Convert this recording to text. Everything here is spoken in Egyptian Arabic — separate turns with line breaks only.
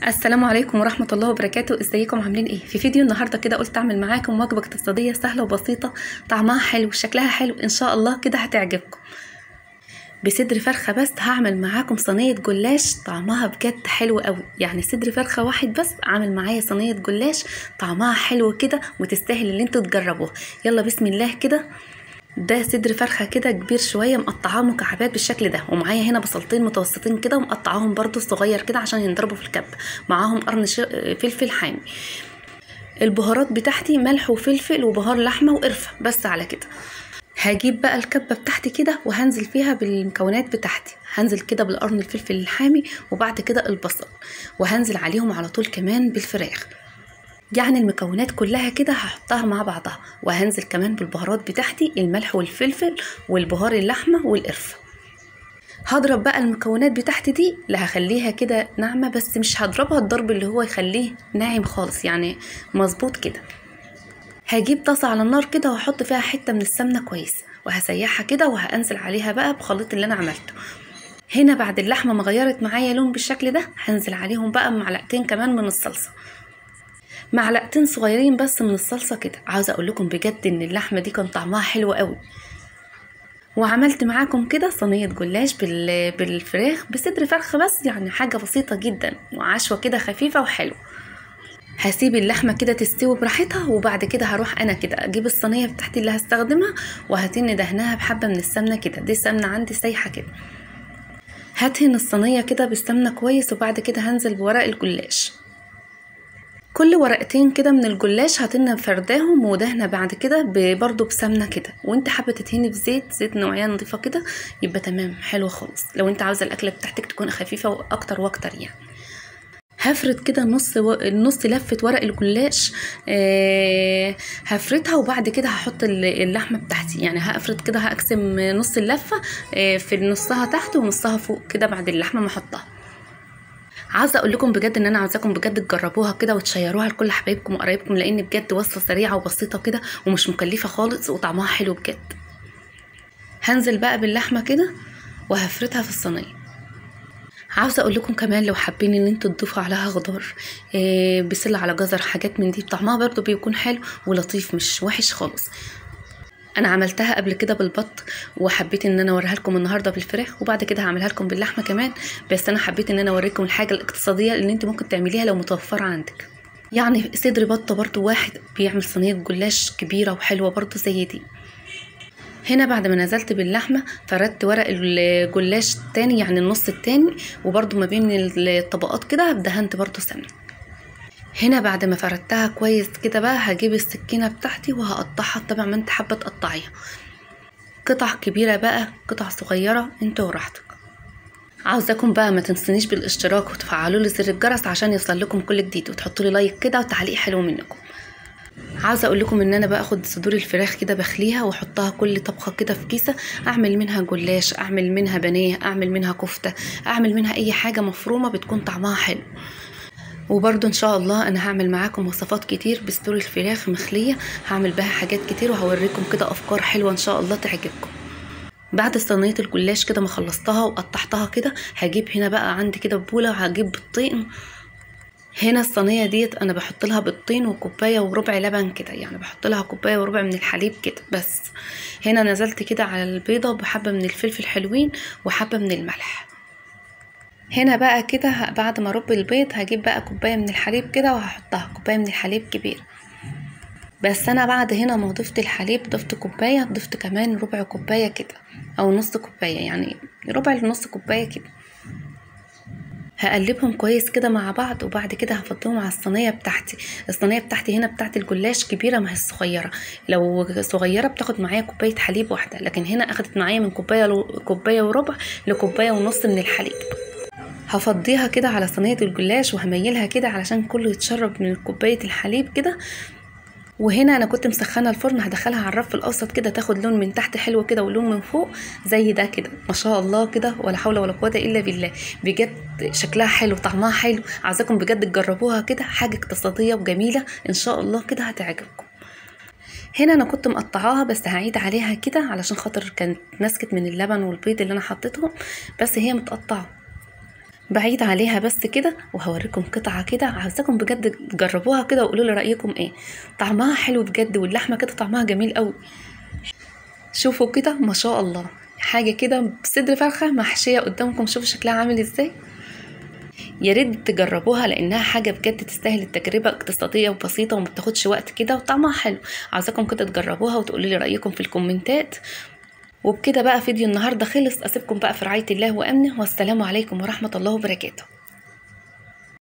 السلام عليكم ورحمة الله وبركاته ازيكم عاملين ايه في فيديو النهاردة كده قلت اعمل معاكم وجبة اقتصادية سهلة وبسيطة طعمها حلو شكلها حلو ان شاء الله كده هتعجبكم بصدر فرخة بس هعمل معاكم صينية جلاش طعمها بجد حلو قوي يعني صدر فرخة واحد بس عامل معايا صينية جلاش طعمها حلو كده وتستاهل اللي انتوا تجربوها يلا بسم الله كده ده صدر فرخه كده كبير شويه مقطعاه مكعبات بالشكل ده ومعايا هنا بصلتين متوسطين كده ومقطعاهم برضو صغير كده عشان ينضربوا في الكب معاهم قرن ش- فلفل حامي البهارات بتاعتي ملح وفلفل وبهار لحمه وقرفه بس على كده هجيب بقى الكبه بتاعتي كده وهنزل فيها بالمكونات بتاعتي هنزل كده بالقرن الفلفل الحامي وبعد كده البصل وهنزل عليهم على طول كمان بالفراخ يعني المكونات كلها كده هحطها مع بعضها وهنزل كمان بالبهارات بتاعتي الملح والفلفل والبهار اللحمة والقرفة هضرب بقى المكونات بتاعتي دي اللي هخليها كده ناعمة بس مش هضربها الضرب اللي هو يخليه ناعم خالص يعني مظبوط كده هجيب طاسة على النار كده واحط فيها حتة من السمنة كويس وهسيحها كده وهنزل عليها بقى بخليط اللي انا عملته هنا بعد اللحمة ما غيرت معايا لون بالشكل ده هنزل عليهم بقى معلقتين كمان من الصلصة معلقتين صغيرين بس من الصلصه كده عاوزه اقول لكم بجد ان اللحمه دي كان طعمها حلو قوي وعملت معاكم كده صينيه جلاش بال... بالفراخ بصدر فرخه بس يعني حاجه بسيطه جدا وعشوه كده خفيفه وحلوه هسيب اللحمه كده تستوي براحتها وبعد كده هروح انا كده اجيب الصينيه بتاعتي اللي هستخدمها وهتن دهنها بحبه من السمنه كده دي سمنه عندي سايحه كده هدهن الصينيه كده بالسمنه كويس وبعد كده هنزل بورق الجلاش كل ورقتين كده من الجلاش هتنا فرداهم ودهنة بعد كده ب- برضو بسمنة كده وانت حابة تدهني بزيت زيت نوعية نظيفة كده يبقى تمام حلو خالص لو انت عاوزة الأكلة بتاعتك تكون خفيفة وأكتر وأكتر يعني هفرد كده نص و... نص لفة ورق الجلاش آه هفردها وبعد كده هحط ال- اللحمة بتاعتي يعني هفرد كده هقسم نص اللفة آه في نصها تحت ونصها فوق كده بعد اللحمة ما احطها عاوزه اقول لكم بجد ان انا عاوزاكم بجد تجربوها كده وتشيروها لكل حبايبكم وقرايبكم لان بجد وصفه سريعه وبسيطه كده ومش مكلفه خالص وطعمها حلو بجد هنزل بقى باللحمه كده وهفردها في الصينيه عاوزه اقول لكم كمان لو حابين ان انتوا تضيفوا عليها خضار إيه بسله على جزر حاجات من دي طعمها برضو بيكون حلو ولطيف مش وحش خالص انا عملتها قبل كده بالبط وحبيت ان انا اوريها لكم النهارده بالفراخ وبعد كده هعملها لكم باللحمه كمان بس انا حبيت ان انا اوريكم الحاجه الاقتصاديه اللي انت ممكن تعمليها لو متوفره عندك يعني صدر بطه برضو واحد بيعمل صينيه جلاش كبيره وحلوه برضو زي دي هنا بعد ما نزلت باللحمه فردت ورق الجلاش التاني يعني النص التاني وبرضو ما بين الطبقات كده دهنت برضو سمنه هنا بعد ما فردتها كويس كده بقى هجيب السكينة بتاعتي وهقطعها طبعا ما انت حابة تقطعيها قطع كبيرة بقى قطع صغيرة انت وراحتك عاوزاكم بقى ما تنسونيش بالاشتراك وتفعلوا لي زر الجرس عشان يوصل لكم كل جديد وتحطوا لي لايك كده وتعليق حلو منكم عاوزه اقول لكم ان انا باخد صدور الفراخ كده بخليها واحطها كل طبخه كده في كيسه اعمل منها جلاش اعمل منها بانيه اعمل منها كفته اعمل منها اي حاجه مفرومه بتكون طعمها حلو وبرضو ان شاء الله انا هعمل معاكم وصفات كتير بصدور الفراخ مخليه هعمل بها حاجات كتير وهوريكم كده افكار حلوه ان شاء الله تعجبكم بعد صينيه الجلاش كده ما خلصتها وقطعتها كده هجيب هنا بقى عندي كده بوله وهجيب بالطين هنا الصينيه ديت انا بحط لها بالطين وكوبايه وربع لبن كده يعني بحط لها كوبايه وربع من الحليب كده بس هنا نزلت كده على البيضه بحبه من الفلفل حلوين وحبه من الملح هنا بقى كده ه- بعد ما ارب البيض هجيب بقى كوبايه من الحليب كده وهحطها كوبايه من الحليب كبير بس انا بعد هنا ما ضفت الحليب ضفت كوبايه ضفت كمان ربع كوبايه كده او نص كوبايه يعني ربع لنص كوبايه كده هقلبهم كويس كده مع بعض وبعد كده هفضهم على الصينيه بتاعتي الصينيه بتاعتي هنا بتاعت الجلاش كبيره ما هي صغيره لو صغيره بتاخد معايا كوبايه حليب واحده لكن هنا اخدت معايا من كوبايه لو- كوبايه وربع لكوبايه ونص من الحليب هفضيها كده على صينية الجلاش وهميلها كده علشان كله يتشرب من كوباية الحليب كده وهنا انا كنت مسخنه الفرن هدخلها على الرف الاوسط كده تاخد لون من تحت حلو كده ولون من فوق زي ده كده ما شاء الله كده ولا حول ولا قوه الا بالله بجد شكلها حلو طعمها حلو عايزاكم بجد تجربوها كده حاجه اقتصاديه وجميله ان شاء الله كده هتعجبكم هنا انا كنت مقطعاها بس هعيد عليها كده علشان خاطر كانت مسكت من اللبن والبيض اللي انا حطيتهم بس هي متقطعه بعيد عليها بس كده وهوريكم قطعة كده عاوزاكم بجد تجربوها كده وقولوا لي رأيكم ايه طعمها حلو بجد واللحمة كده طعمها جميل قوي شوفوا كده ما شاء الله حاجة كده بصدر فرخة محشية قدامكم شوفوا شكلها عامل ازاي يا ريت تجربوها لانها حاجه بجد تستاهل التجربه اقتصاديه وبسيطه وما بتاخدش وقت كده وطعمها حلو عاوزاكم كده تجربوها وتقولوا لي رايكم في الكومنتات وبكده بقى فيديو النهارده خلص اسيبكم بقى في رعايه الله وامنه والسلام عليكم ورحمه الله وبركاته